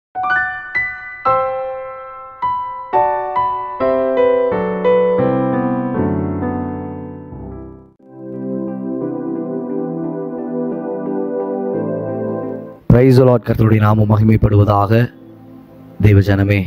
price Lord கர்த்தருடைய நாமம் மகிமைப்படுவதாக தெய்வ ஜனமே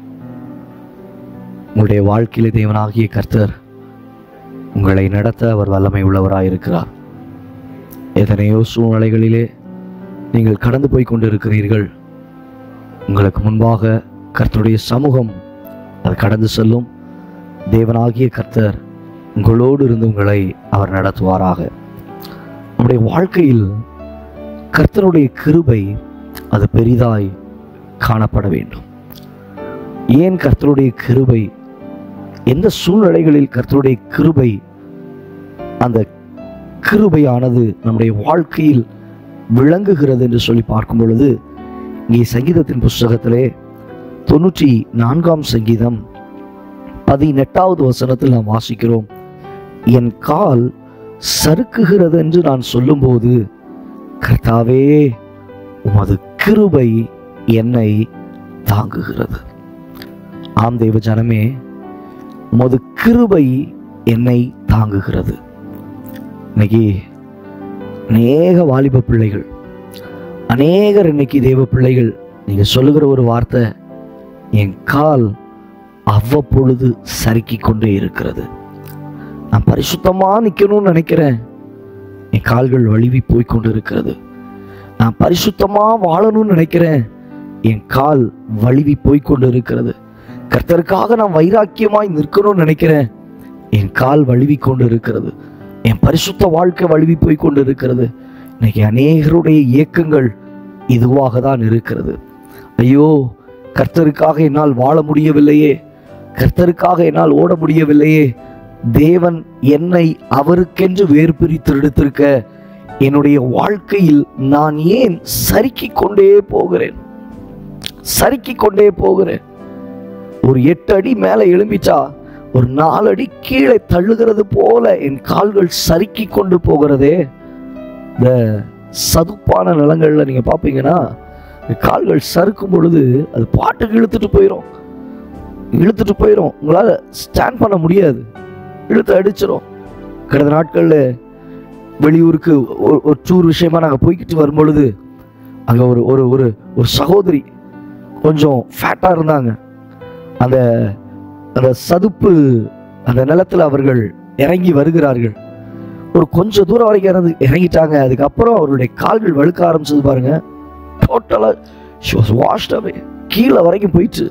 உங்களுடைய வாழ்க்கையிலே தேவனாகிய கர்த்தர் உங்களை நடத்த அவர் வல்லமை உள்ளவராயிருக்கிறார் எத்தனையோ சூழ்நிலைகளிலே நீங்கள் கடந்து போய் கொண்டிருக்கிறீர்கள் உங்களுக்கு முன்பாக கர்த்தருடைய சமூகம் அது கடந்து செல்லும் தேவனாகிய கர்த்தர் உங்களோடு இருந்து உங்களை அவர் நடத்துவாராக உங்களுடைய வாழ்க்கையில் கர்த்தருடைய கிருபை அது பெரிதாய் காணப்பட வேண்டும் ஏன் கர்த்தருடைய கிருபை எந்த சூழ்நிலைகளில் கர்த்தருடைய கிருபை அந்த கிருபையானது நம்முடைய வாழ்க்கையில் விளங்குகிறது என்று சொல்லி பார்க்கும் பொழுது இங்கே சங்கீதத்தின் புஸ்தகத்திலே தொண்ணூற்றி நான்காம் சங்கீதம் பதினெட்டாவது வசனத்தில் நாம் வாசிக்கிறோம் என் கால் சறுக்குகிறது என்று நான் சொல்லும்போது கர்த்தாவே உமது கிருபை என்னை தாங்குகிறது ஆம் தேவ ஜனமே உமது கிருபை என்னை தாங்குகிறது இன்னைக்கு அநேக வாலிப பிள்ளைகள் அநேகர் இன்னைக்கு தேவ பிள்ளைகள் நீங்க சொல்லுகிற ஒரு வார்த்தை என் கால் அவ்வப்பொழுது சறுக்கி கொண்டே இருக்கிறது நான் பரிசுத்தமா நிக்கணும்னு நினைக்கிறேன் என் கால்கள் வழுவி போய் கொண்டு இருக்கிறது நான் பரிசுத்தமா வாழணும்னு நினைக்கிறேன் என் கால் வழுவி போய் கொண்டு இருக்கிறது கர்த்தருக்காக நான் வைராக்கியமாய் நிற்கணும்னு நினைக்கிறேன் என் கால் வழுவி கொண்டு இருக்கிறது என் பரிசுத்த வாழ்க்கை வழுவி போய் கொண்டு இருக்கிறது இன்னைக்கு அநேகருடைய இயக்கங்கள் இதுவாக தான் இருக்கிறது ஐயோ கர்த்தருக்காக என்னால் வாழ முடியவில்லையே கர்த்தருக்காக என்னால் ஓட முடியவில்லையே தேவன் என்னை அவருக்கென்று வேறு பிரித்து எடுத்திருக்க என்னுடைய வாழ்க்கையில் நான் ஏன் சறுக்கிக் கொண்டே போகிறேன் சறுக்கிக் கொண்டே போகிறேன் ஒரு எட்டு அடி மேலே எழும்பிச்சா ஒரு நாலு அடி கீழே தள்ளுகிறது போல என் கால்கள் சறுக்கி கொண்டு போகிறதே இந்த சதுப்பான நிலங்கள்ல நீங்க பாப்பீங்கன்னா இந்த கால்கள் சறுக்கும் பொழுது அது பாட்டுக்கு இழுத்துட்டு போயிடும் இழுத்துட்டு போயிடும் உங்களால ஸ்டாண்ட் பண்ண முடியாது இழுத்து அடிச்சிடும் கடந்த நாட்களில் வெளியூருக்கு ஒரு- ஒரு டூர் விஷயமா நாங்கள் போய்கிட்டு வரும் பொழுது அங்கே ஒரு ஒரு ஒரு ஒரு சகோதரி கொஞ்சம் ஃபேட்டாக இருந்தாங்க அந்த அந்த சதுப்பு அந்த நிலத்தில் அவர்கள் இறங்கி வருகிறார்கள் ஒரு கொஞ்சம் தூரம் வரைக்கும் இறந்து இறங்கிட்டாங்க அதுக்கப்புறம் அவருடைய கால்கள் வழுக்க ஆரம்பிச்சது பாருங்க டோட்டலாக வாஷ்ட் அவே கீழே வரைக்கும் போயிட்டு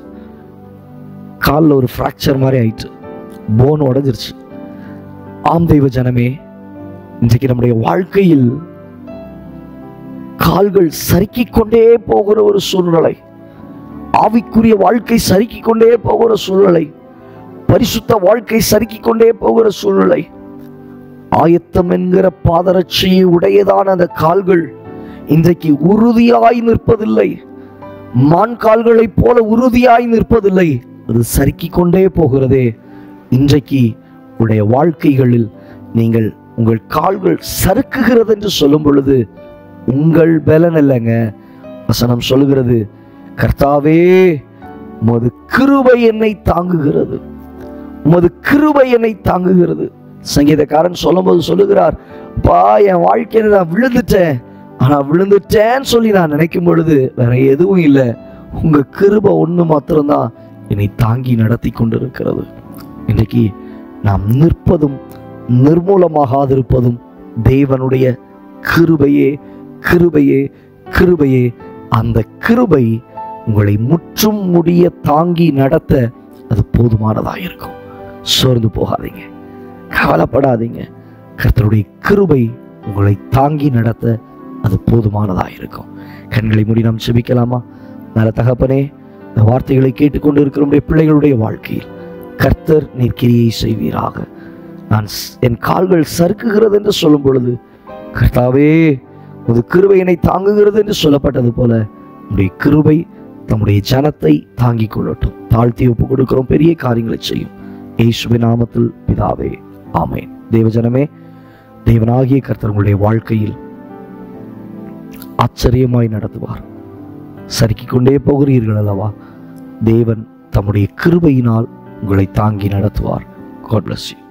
காலில் ஒரு ஃப்ராக்சர் மாதிரி ஆயிட்டு போன் உடைஞ்சிருச்சு ஆம் தெய்வ ஜனமே இன்றைக்கு நம்முடைய வாழ்க்கையில் கால்கள் சறுக்கிக் கொண்டே போகிற ஒரு சூழ்நிலை ஆவிக்குரிய வாழ்க்கை சறுக்கிக் கொண்டே போகிற சூழ்நிலை பரிசுத்த வாழ்க்கை சறுக்கிக் கொண்டே போகிற சூழ்நிலை ஆயத்தம் என்கிற பாதரட்சியை உடையதான அந்த கால்கள் இன்றைக்கு உறுதியாய் நிற்பதில்லை மான் கால்களைப் போல உறுதியாய் நிற்பதில்லை அது சறுக்கிக் கொண்டே போகிறதே இன்றைக்கு உடைய வாழ்க்கைகளில் நீங்கள் உங்கள் கால்கள் சறுக்குகிறது என்று சொல்லும் பொழுது உங்கள் பலன் இல்லைங்க வசனம் சொல்லுகிறது கர்த்தாவே உமது கிருபை என்னை தாங்குகிறது உமது கிருபை என்னை தாங்குகிறது சங்கீதக்காரன் சொல்லும்போது சொல்லுகிறார் பா என் வாழ்க்கையில நான் விழுந்துட்டேன் ஆனா விழுந்துட்டேன்னு சொல்லி நான் நினைக்கும் பொழுது வேற எதுவும் இல்லை உங்க கிருபை ஒண்ணு மாத்திரம்தான் என்னை தாங்கி நடத்தி கொண்டிருக்கிறது இன்றைக்கு நாம் நிற்பதும் நிர்மூலமாகாதிருப்பதும் தேவனுடைய கிருபையே கிருபையே கிருபையே அந்த கிருபை உங்களை முற்றும் முடிய தாங்கி நடத்த அது போதுமானதாக இருக்கும் சோர்ந்து போகாதீங்க கவலைப்படாதீங்க கர்த்தருடைய கிருபை உங்களை தாங்கி நடத்த அது போதுமானதாக இருக்கும் கண்களை மூடி நாம் செபிக்கலாமா நல்ல தகப்பனே இந்த வார்த்தைகளை கேட்டுக்கொண்டு இருக்கிற உம்முடைய பிள்ளைகளுடைய வாழ்க்கையில் கர்த்தர் நீர் கிரியை செய்வீராக நான் ஸ்- என் கால்கள் சறுக்குகிறது என்று சொல்லும் பொழுது கர்த்தாவே உமது கிருபை என்னை தாங்குகிறது என்று சொல்லப்பட்டது போல உம்முடைய கிருபை தம்முடைய ஜனத்தை தாங்கிக் கொள்ளட்டும் தாழ்த்தி ஒப்பு கொடுக்கிறோம் பெரிய காரியங்களை செய்யும் இயேசுவின் நாமத்தில் பிதாவே ஆமென் தேவஜனமே தேவனாகிய கர்த்தர் உங்களுடைய வாழ்க்கையில் ஆச்சரியமாய் நடத்துவார் சறுக்கிக் கொண்டே போகிறீர்கள் அல்லவா தேவன் தம்முடைய கிருபையினால் உங்களை தாங்கி நடத்துவார் காட் bless you